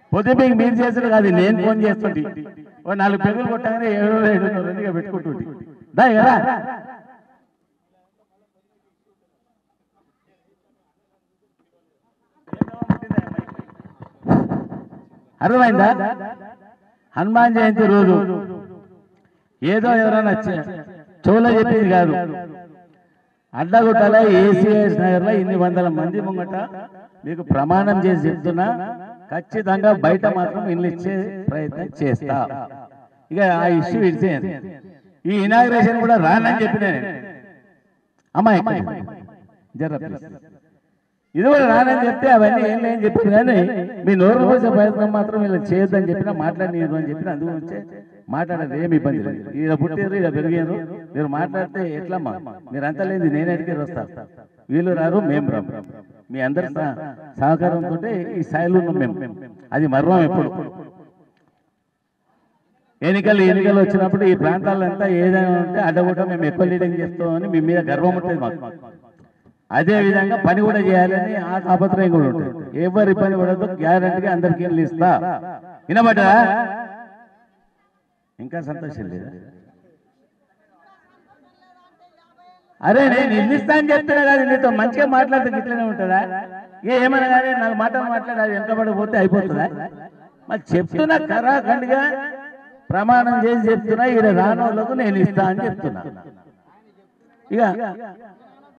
పొద్దు మీకు మీరు చేసాడు కాదు నేను ఫోన్ చేస్తుంటే ఓ నాలుగు పెగులు కొట్టగానే ఏడు ఏడు రెండుగా పెట్టుకుంటుంటే దా కదా అర్థమైందా హనుమాన్ జయంతి రోజు ఏదో ఎవరైనా చె- చెవులో చెప్పింది కాదు అడ్డగుట్టల ఏసీఎస్ నగర్లో ఇన్ని వందల మంది ముంగట మీకు ప్రమాణం చేసి చెప్తున్నా ఖచ్చితంగా బయట మాత్రం ఇల్లు ఇచ్చే ప్రయత్నం చేస్తా ఇక ఆ ఇష్యూ ఇచ్చే ఈ ఇనాగ్రేషన్ కూడా రానని చెప్పిన నేను. అమ్మాయి జర please. ఇది కూడా రానని చెప్తే అవన్నీ ఏం లేని చెప్పింది కానీ మీ నోరు పోసే ప్రయత్నం మాత్రం ఇలా చేయొద్దని చెప్పినా మాట్లాడినారు అని చెప్పిన అందు గురించే మాట్లాడేది ఏమి ఇబ్బంది లేదు ఇలా పుట్టారు ఇలా పెరిగారు మీరు మాట్లాడితే ఎట్లమ్మా మీరంతా లేదు నేను అడిగారు వస్తా వీళ్ళు రారు మేము రాము మీ అందరి సహ- సహకారంతో ఈ స్థాయిలో ఉన్నాం మేము అది మర్వం ఎప్పుడు ఎన్నికలు ఎన్నికలు వచ్చినప్పుడు ఈ ప్రాంతాలంతా ఏదైనా ఉంటే అడ్డగొట్ట మేము ఎక్కువ లీడింగ్ చేస్తామని మీ మీద గర్వం ఉంటుంది మాకు అదే విధంగా పని కూడా చేయాలని ఆ తాపత్రయం కూడా ఉంటుంది ఎవరి పని పడదు గ్యారంటీగా అందరికీ ఇల్లు ఇస్తా వినబడ్డా ఇంకా సంతోషం లేదా అరే నేను ఇల్లు ఇస్తా అని చెప్తున్నా కానీ నీతో మంచిగా మాట్లాడితే ఇట్లనే ఉంటుందా ఏ ఏమన్నా కానీ నాకు మాటలు మాట్లాడి అది వెనకబడిపోతే అయిపోతుందా మరి చెప్తున్నా కరాఖండిగా ప్రమాణం చేసి చెప్తున్నా ఈడ రానోళ్ళకు నేను ఇస్తా అని చెప్తున్నా ఇక